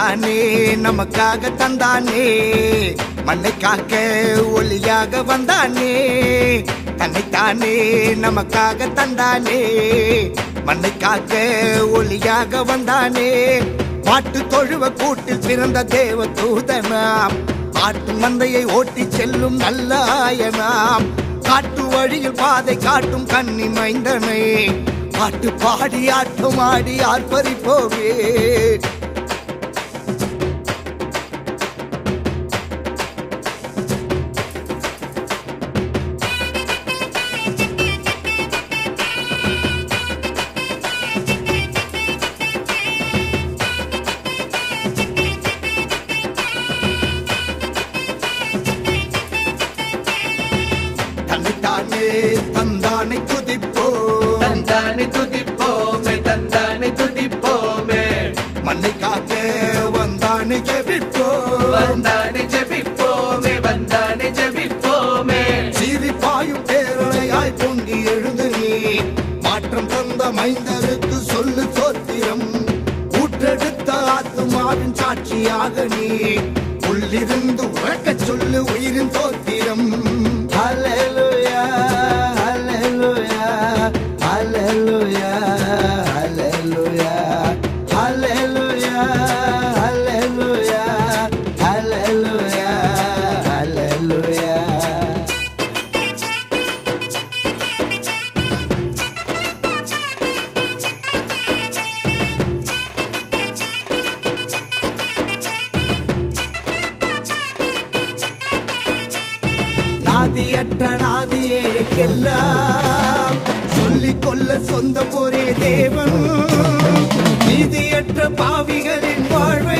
தன்னைத்தானே நமக்காக தந்தானே மண்ணை காக்க ஒளியாக வந்தானே தன்னைத்தானே நமக்காக தந்தானே மண்ணை காக்க ஒளியாக வந்தானே பாட்டு தொழுவ கூட்டில் பிறந்த தேவ தூதனாம் ஆட்டு மந்தையை ஓட்டி செல்லும் நல்ல ஆயனாம் காட்டு வழியில் பாதை காட்டும் கன்னி மைந்தனை பாட்டு பாடி ஆட்டம் ஆடி ஆர்ப்பரிப்போவே தன்னைத்தானே தந்தானை துதிப்போ தந்தானே துதிப்போமே தந்தானே துதிப்போமே மண்ணை காக்க வந்தானை ஜெபிப்போ வந்தானே ஜெபிப்போமே வந்தானே ஜெபிப்போமே சீறி பாயும் பேரலையாய் பொங்கி எழுந்து நீ மாற்றம் தந்த மைந்தருக்கு சொல்லு சோத்திரம் ஊற்றெடுத்த ஆத்துமாவின் சாட்சியாக நீ உள்ளிருந்து உறக்கச் சொல்லு உயிரின் தோத்திரம் ஹalleluya ஹalleluya ஹalleluya ஹalleluya ஹalleluya ஹalleluya ஹalleluya ஹalleluya நாதியற்ற நாதியேக்கெல்லாம் சொல்லிக் கொள்ள சொந்த ஒரே தேவன் நீதியற்ற பாவிகளின் வாழ்வை